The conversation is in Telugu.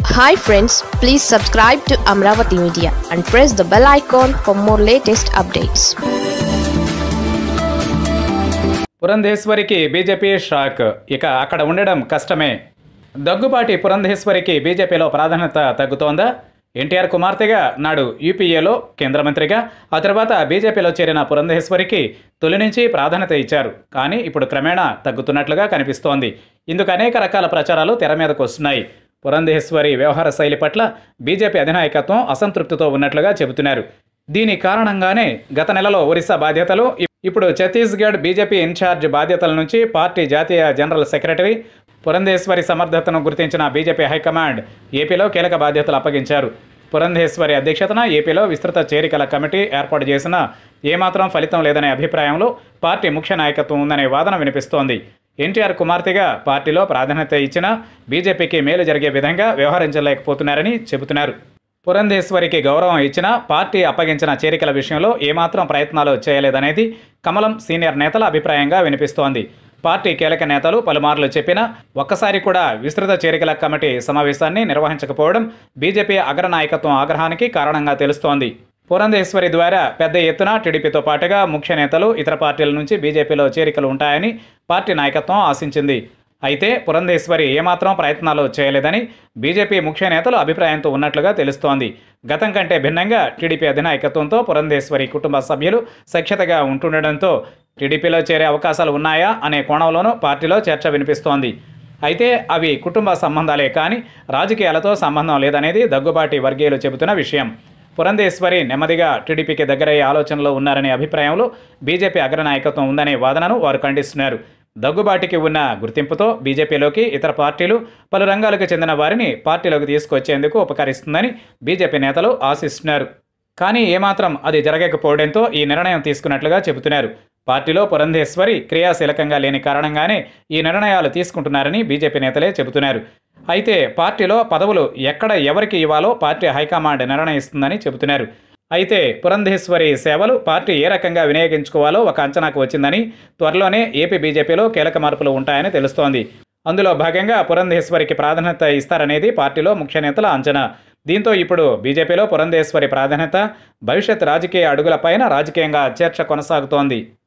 hi friends please subscribe to Amaravati media and press the bell icon for more latest updates పురంధేశ్వరికి బీజేపీ షాక్ ఇక అక్కడ ఉండడం కష్టమే దగ్గుబాటి పురంధేశ్వరికి బీజేపీలో ప్రాధాన్యత తగ్గుతోందా ఎన్టీఆర్ కుమార్తెగా నాడు యూపీఏలో కేంద్ర మంత్రిగా ఆ తర్వాత బీజేపీలో చేరిన పురంధేశ్వరికి తొలి నుంచి ప్రాధాన్యత ఇచ్చారు కానీ ఇప్పుడు క్రమేణా తగ్గుతున్నట్లుగా కనిపిస్తోంది ఇందుకు అనేక రకాల ప్రచారాలు తెర మీదకు వస్తున్నాయి పురంధేశ్వరి వ్యవహార శైలి పట్ల బీజేపీ అధినాయకత్వం అసంతృప్తితో ఉన్నట్లుగా చెబుతున్నారు దీని కారణంగానే గత నెలలో ఒరిస్సా బాధ్యతలు ఇప్పుడు ఛత్తీస్గఢ్ బీజేపీ ఇన్ఛార్జ్ బాధ్యతల నుంచి పార్టీ జాతీయ జనరల్ సెక్రటరీ పురంధేశ్వరి సమర్థతను గుర్తించిన బీజేపీ హైకమాండ్ ఏపీలో కీలక బాధ్యతలు అప్పగించారు పురంధేశ్వరి అధ్యక్షతన ఏపీలో విస్తృత చేరికల కమిటీ ఏర్పాటు చేసినా ఏమాత్రం ఫలితం లేదనే అభిప్రాయంలో పార్టీ ముఖ్య నాయకత్వం ఉందనే వాదన వినిపిస్తోంది ఎన్టీఆర్ కుమార్తెగా పార్టీలో ప్రాధాన్యత ఇచ్చినా బీజేపీకి మేలు జరిగే విధంగా వ్యవహరించలేకపోతున్నారని చెబుతున్నారు పురంధేశ్వరికి గౌరవం ఇచ్చినా పార్టీ అప్పగించిన చేరికల విషయంలో ఏమాత్రం ప్రయత్నాలు చేయలేదనేది కమలం సీనియర్ నేతల అభిప్రాయంగా వినిపిస్తోంది పార్టీ కీలక నేతలు పలుమార్లు చెప్పినా ఒక్కసారి కూడా విస్తృత చేరికల కమిటీ సమావేశాన్ని నిర్వహించకపోవడం బీజేపీ అగ్రనాయకత్వం ఆగ్రహానికి కారణంగా తెలుస్తోంది పురంధేశ్వరి ద్వారా పెద్ద ఎత్తున టీడీపీతో పాటుగా ముఖ్య నేతలు ఇతర పార్టీల నుంచి బీజేపీలో చేరికలు ఉంటాయని పార్టీ నాయకత్వం ఆశించింది అయితే పురంధేశ్వరి ఏమాత్రం ప్రయత్నాలు చేయలేదని బీజేపీ ముఖ్య నేతలు అభిప్రాయంతో ఉన్నట్లుగా తెలుస్తోంది గతం కంటే భిన్నంగా టీడీపీ అధినాయకత్వంతో పురంధేశ్వరి కుటుంబ సభ్యులు సఖ్యతగా ఉంటుండడంతో టీడీపీలో చేరే అవకాశాలు ఉన్నాయా అనే కోణంలోనూ పార్టీలో చర్చ వినిపిస్తోంది అయితే అవి కుటుంబ సంబంధాలే కానీ రాజకీయాలతో సంబంధం లేదనేది దగ్గుబాటి వర్గీయులు చెబుతున్న విషయం పురంధేశ్వరి నెమ్మదిగా టీడీపీకి దగ్గరయ్యే ఆలోచనలో ఉన్నారనే అభిప్రాయంలో బీజేపీ అగ్రనాయకత్వం ఉందనే వాదనను వారు ఖండిస్తున్నారు దగ్గుబాటికి ఉన్న గుర్తింపుతో బీజేపీలోకి ఇతర పార్టీలు పలు రంగాలకు చెందిన వారిని పార్టీలోకి తీసుకొచ్చేందుకు ఉపకరిస్తుందని బీజేపీ నేతలు ఆశిస్తున్నారు కానీ ఏమాత్రం అది జరగకపోవడంతో ఈ నిర్ణయం తీసుకున్నట్లుగా చెబుతున్నారు పార్టీలో పురంధేశ్వరి క్రియాశీలకంగా లేని కారణంగానే ఈ నిర్ణయాలు తీసుకుంటున్నారని బీజేపీ నేతలే చెబుతున్నారు అయితే పార్టీలో పదవులు ఎక్కడ ఎవరికి ఇవ్వాలో పార్టీ హైకమాండ్ నిర్ణయిస్తుందని చెబుతున్నారు అయితే పురంధేశ్వరి సేవలు పార్టీ ఏ రకంగా వినియోగించుకోవాలో ఒక అంచనాకు వచ్చిందని త్వరలోనే ఏపీ బీజేపీలో కీలక మార్పులు ఉంటాయని తెలుస్తోంది అందులో భాగంగా పురంధేశ్వరికి ప్రాధాన్యత ఇస్తారనేది పార్టీలో ముఖ్య నేతల అంచనా దీంతో ఇప్పుడు బీజేపీలో పురంధేశ్వరి ప్రాధాన్యత భవిష్యత్ రాజకీయ అడుగులపైన రాజకీయంగా చర్చ కొనసాగుతోంది